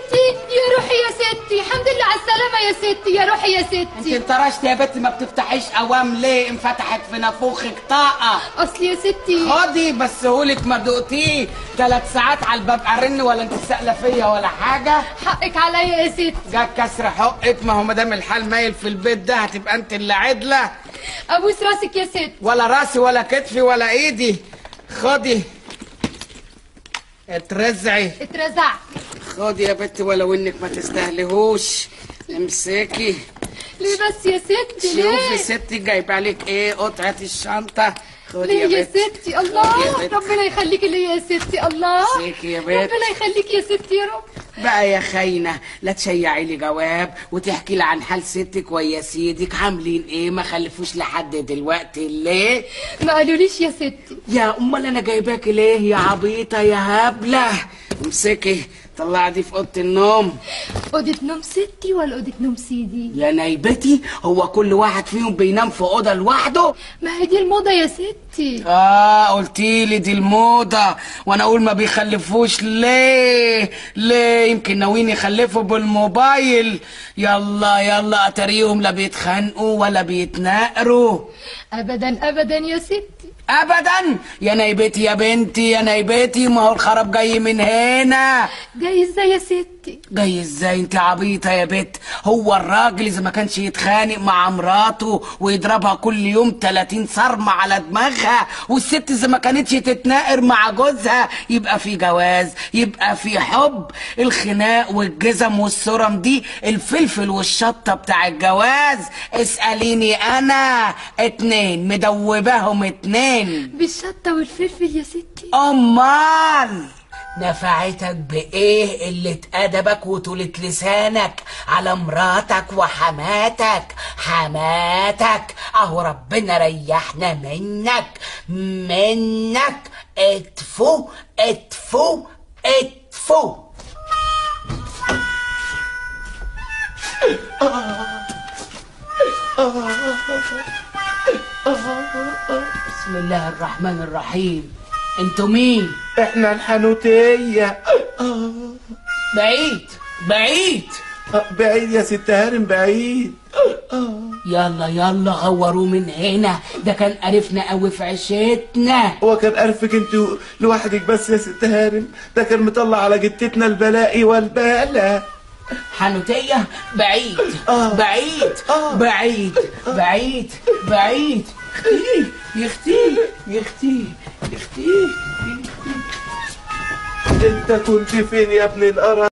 ستي يا روحي يا ستي الحمد لله على السلامة يا ستي يا روحي يا انت ستي انطرشت يا بنت ما بتفتحيش قوام ليه انفتحت في نافوخك طاقه اصل يا ستي خدي بس هولك ما دقتيه ثلاث ساعات على الباب ارن ولا انت سائله فيا ولا حاجه حقك عليا يا ستي جاك كسر حقك ما هو مدام الحال مايل في البيت ده هتبقى انت اللي عدله ابوس راسك يا ست ولا راسي ولا كتفي ولا ايدي خدي اترزعي اترزعت خدي يا بنت ولو انك ما تستاهلهوش امسكي ليه بس يا ستي شوفي ليه ستي جايبه عليك ايه قطعه الشنطه خدي ليه يا بنت ستي الله خدي يا بنت. ربنا يخليكي ليا يا ستي الله امسكي يا بنت ربنا يخليكي يا ستي يا رب بقى يا خاينة لا تشيعي لي جواب وتحكي لي عن حال ستك ويا سيدك عاملين ايه ما خلفوش لحد دلوقتي ليه ما قالوليش يا ستي يا امال انا جايباكي ليه يا عبيطة يا هبلة امسكي طلعي دي في اوضه النوم أوضة نوم ستي ولا أوضة نوم سيدي يا نايبتي هو كل واحد فيهم بينام في اوضه لوحده ما هي دي الموضة يا ستي اه قلتيلي دي الموضة وانا اقول ما بيخلفوش ليه ليه يمكن ناويين يخلفوا بالموبايل يلا يلا اتاريهم لا بيتخانقوا ولا بيتناقروا أبدا أبدا يا ستي ابدا يا نايبتي يا بنتي يا نايبتي ما هو الخراب جاي من هنا جاي ازاي يا ستي جاي ازاي انت عبيطة يا بت هو الراجل اذا ما كانش يتخانق مع مراته ويضربها كل يوم 30 صرمة على دماغها والست اذا ما كانتش تتناقر مع جوزها يبقى في جواز يبقى في حب الخناق والجزم والسرم دي الفلفل والشطة بتاع الجواز اسأليني انا اتنين مدوباهم اتنين بالشطة والفلفل يا ستي امال نفعتك بايه قلة ادبك وطولة لسانك على مراتك وحماتك حماتك اهو ربنا ريحنا منك منك اتفو اتفو اتفو بسم الله الرحمن الرحيم انتوا مين احنا الحنوتية بعيد بعيد آه، بعيد يا ست هارم بعيد آه. يلا يلا غوروه من هنا ده كان قرفنا قوي في عيشتنا هو كان قرفك انت لوحدك بس يا ست هارم ده كان مطلع على جتتنا البلاء والبلاء حنوتية بعيد آه. بعيد آه. بعيد بعيد بعيد يختي يختي يختي يختي انت كنت فين يا ابن القرف